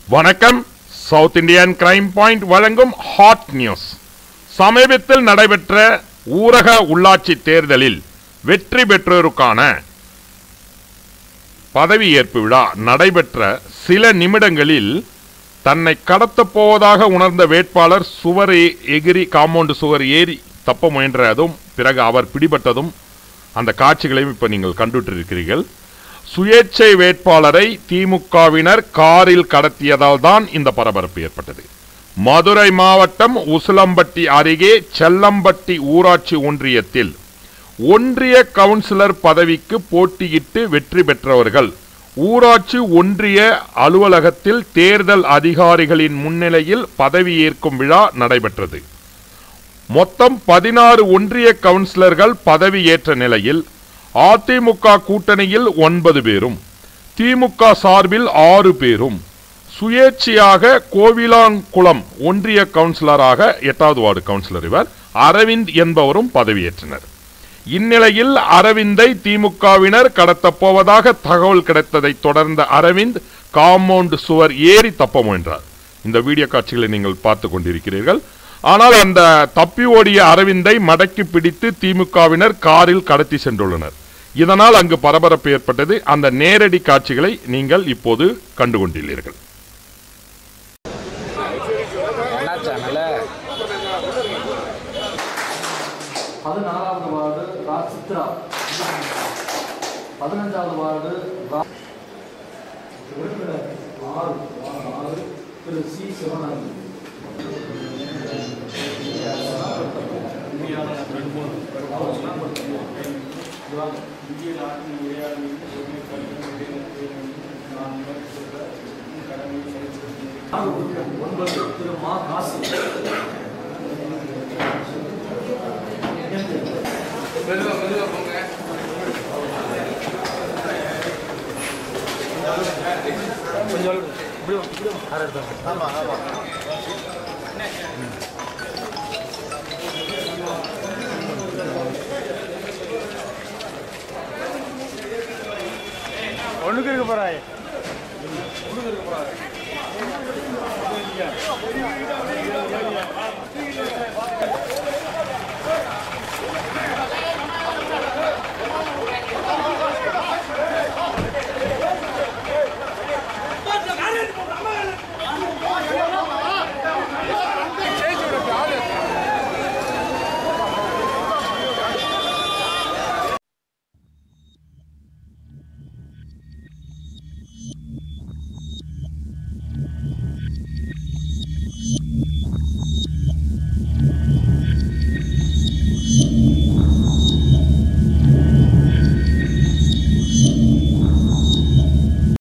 வணக்கம் South Indian crime point வழங்கும் hot news சமீபத்தில் நடைபெற்ற ஊரக உள்ளாட்சி தேர்தலில் வெற்றி பெற்றோருக்கான பதவியேற்பு விழா நடைபெற்ற சில நிமிடங்களில் தன்னை கடத்தப் போவதாக உணர்ந்த வேட்பாளர் சுவர் ஏ- எகிரி காம்பவுண்டு சுவர் ஏறி தப்ப முயன்றதும் பிறகு அவர் பிடிபட்டதும் அந்த காட்சிகளையும் இப்ப நீங்கள் கண்டுட்டிருக்கிறீர்கள் சுயேட்சை வேட்பாளரை திமுகவினர் காரில் கடத்தியதால் தான் இந்த பரபரப்பு ஏற்பட்டது மதுரை மாவட்டம் உசிலம்பட்டி அருகே செல்லம்பட்டி ஊராட்சி ஒன்றியத்தில் ஒன்றிய கவுன்சிலர் பதவிக்கு போட்டியிட்டு வெற்றி பெற்றவர்கள் ஊராட்சி ஒன்றிய அலுவலகத்தில் தேர்தல் அதிகாரிகளின் முன்னிலையில் பதவியேற்கும் விழா நடைபெற்றது மொத்தம் பதினாறு ஒன்றிய கவுன்சிலர்கள் பதவியேற்ற நிலையில் அதிமுக கூட்டணியில் ஒன்பது பேரும் திமுக சார்பில் ஆறு பேரும் சுயேட்சையாக கோவிலாங்குளம் ஒன்றிய கவுன்சிலராக எட்டாவது வார்டு கவுன்சிலர் இவர் அரவிந்த் என்பவரும் பதவியேற்றனர் இந்நிலையில் அரவிந்தை திமுகவினர் கடத்தப் போவதாக தகவல் கிடைத்ததைத் தொடர்ந்த அரவிந்த் காம்பவுண்ட் சுவர் ஏறி தப்ப முயன்றார் இந்த வீடியோ காட்சிகளை நீங்கள் பார்த்து கொண்டிருக்கிறீர்கள் ஆனால் அந்த தப்பி ஓடிய அரவிந்தை மடக்கி பிடித்து திமுகவினர் காரில் கடத்தி சென்றுள்ளனர் இதனால் அங்கு பரபரப்பு ஏற்பட்டது அந்த நேரடி காட்சிகளை நீங்கள் இப்போது கண்டு கொண்டுள்ளீர்கள் என்ன சேனல் பதினாறாவது வார்டு ரா சித்ரா பதினஞ்சாவது வார்டு ரா உறுப்பினர் ஆறு ஆறு திரு சி சிவனானந்த் ஆறு உறுப்பினர் ஒன்பது திரு மா காசி ஒண்ணுக்கு இருக்க போறாய்